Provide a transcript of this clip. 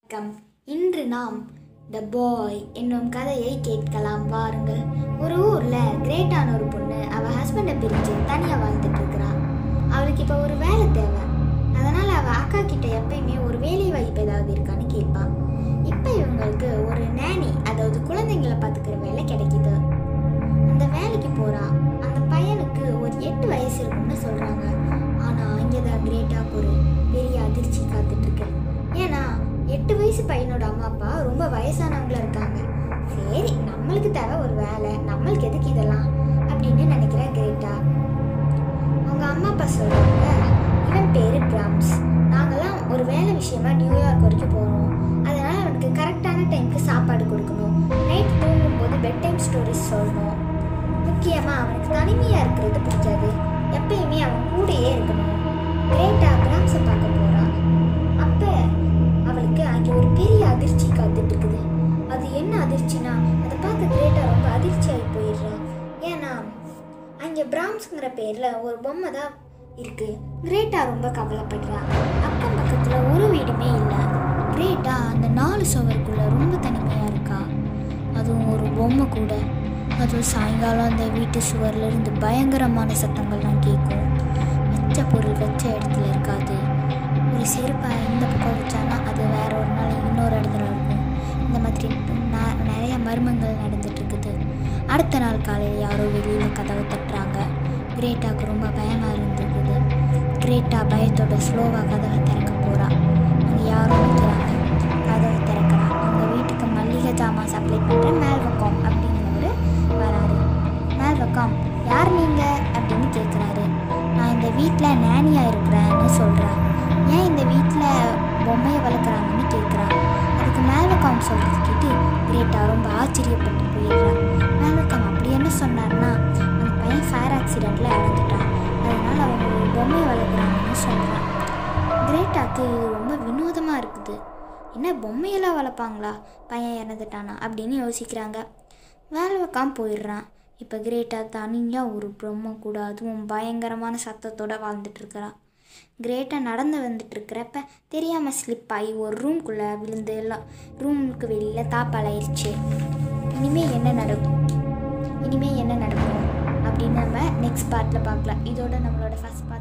வணக்கம் இன்று நாம் த பாய் என்னும் கதையை கேட்கலாம் வாருங்கள் ஒரு ஊர்ல கிரேட்டான ஒரு பொண்ணு அவ ஹஸ்பண்டை பிரிஞ்சு தனியா வாழ்ந்துட்டு இருக்கிறா அவளுக்கு இப்போ ஒரு வேலை தேவை அதனால அவ அக்கா கிட்ட எப்பயுமே ஒரு வேலை வாய்ப்பு ஏதாவது இருக்கான்னு கேட்பா இப்போ இவங்களுக்கு ஒரு நேனி அதாவது குழந்தைங்களை பார்த்துக்கிற வேலை கிடைக்குது அந்த வேலைக்கு போறா அந்த பையனுக்கு ஒரு எட்டு வயசு இருக்கும்னு சொல்றாங்க ஆனா இங்கதான் கிரேட்டாக்கு ஒரு பெரிய அதிர்ச்சி காத்துட்டு இருக்கு ஏன்னா எட்டு வயசு பையனோட அம்மா அப்பா ரொம்ப வயசானவங்களா இருக்காங்க சரி நம்மளுக்கு தேவை ஒரு வேலை நம்மளுக்கு எதுக்கு இதெல்லாம் அப்படின்னு நினைக்கிற கிரேட்டா அவங்க அம்மா அப்பா சொல்றாங்க இவன் பேரு பிராம்ஸ் நாங்கெல்லாம் ஒரு வேலை விஷயமா நியூயார்க் வரைக்கும் போகிறோம் அதனால அவனுக்கு கரெக்டான டைம்க்கு சாப்பாடு கொடுக்கணும் நைட் தூங்கும்போது பெட் டைம் ஸ்டோரிஸ் சொல்லணும் முக்கியமாக அவனுக்கு தனிமையாக இருக்கிறது பிடிக்காது எப்பயுமே அவன் கூடயே இருக்கணும் கிரேட்டா பிராம்ஸை பார்க்க போகிறான் அப்போ அவளுக்கு அங்கே ஒரு பெரிய அதிர்ச்சி காத்துட்டு இருக்குது அது என்ன அதிர்ச்சினா அதை பார்த்து கிரேட்டா ரொம்ப அதிர்ச்சியாகி போயிடுறான் ஏன்னா அங்கே பிராம்ஸ்ங்கிற பேரில் ஒரு பொம்மை தான் இருக்கு கிரேட்டா ரொம்ப கவலைப்படுறா அக்கம் பக்கத்தில் ஒரு வீடுமே இல்லை கிரேட்டா அந்த நாலு சுவருக்குள்ள ரொம்ப தனிமையாக இருக்கா அதுவும் ஒரு பொம்மை கூட அதுவும் சாயங்காலம் அந்த வீட்டு சுவர்ல இருந்து பயங்கரமான சத்தங்கள்லாம் கேட்கும் வச்ச பொருள் வச்ச இடத்துல இருக்காது ஒரு செருப்பை இந்த பக்கம் வச்சானா அது வேற ஒரு நாள் இன்னொரு இடத்துல இருக்கும் இந்த மாதிரி ந- நிறைய மர்மங்கள் நடந்துட்டு இருக்குது அடுத்த நாள் காலையில் யாரோ வெளியில் கதவை தட்டுறாங்க கிரேட்டாக்கு ரொம்ப பயமாக இருந்தது கிரேட்டா பயத்தோட ஸ்லோவாக கதவை திறக்க போகிறா அங்கே யாரோ நிற்கிறாங்க கதவை திறக்கிறா அவங்க வீட்டுக்கு மல்லிகை ஜாமான் சப்ளை பண்ணுற மேல்வக்கம் அப்படிங்கிறவர் வராரு மேல்வக்கம் யார் நீங்கள் அப்படின்னு கேட்குறாரு நான் இந்த வீட்டில் நேனியாக இருக்கிறேன்னு சொல்கிறேன் ஏன் இந்த வீட்டில் பொம்மையை வளர்க்குறாங்கன்னு கேட்குறா அதுக்கு மேல்வக்கம் சொல்கிறது கேட்டு கிரேட்டா ரொம்ப ஆச்சரியப்பட்டு போயிடுறான் மேல்வக்கம் அப்படி என்ன சொன்னார்னா அந்த பையன் ஃபயர் ஆக்சிடெண்ட்டில் இறந்துட்டான் அதனால் அவங்க ஒரு பொம்மையை வளர்க்குறாங்கன்னு சொல்கிறான் கிரேட்டாக்கு இது ரொம்ப வினோதமாக இருக்குது என்ன பொம்மையெல்லாம் வளர்ப்பாங்களா பையன் இறந்துட்டானா அப்படின்னு யோசிக்கிறாங்க வேலை வைக்காம போயிடுறான் இப்போ கிரேட்டா தனியாக ஒரு பொம்மை கூட அதுவும் பயங்கரமான சத்தத்தோட வாழ்ந்துட்டு இருக்கிறா கிரேட்டா நடந்து வந்துட்டு இருக்கிறப்ப தெரியாமல் ஸ்லிப் ஆகி ஒரு ரூம்குள்ளே விழுந்து எல்லாம் ரூமுக்கு வெளியில் தாப்பாலாயிருச்சு இனிமே என்ன நடக்கும் இனிமே என்ன நடக்கும் அப்படின்னு நம்ம நெக்ஸ்ட் பார்ட்டில் பார்க்கலாம் இதோட நம்மளோட ஃபஸ்ட் பார்ட்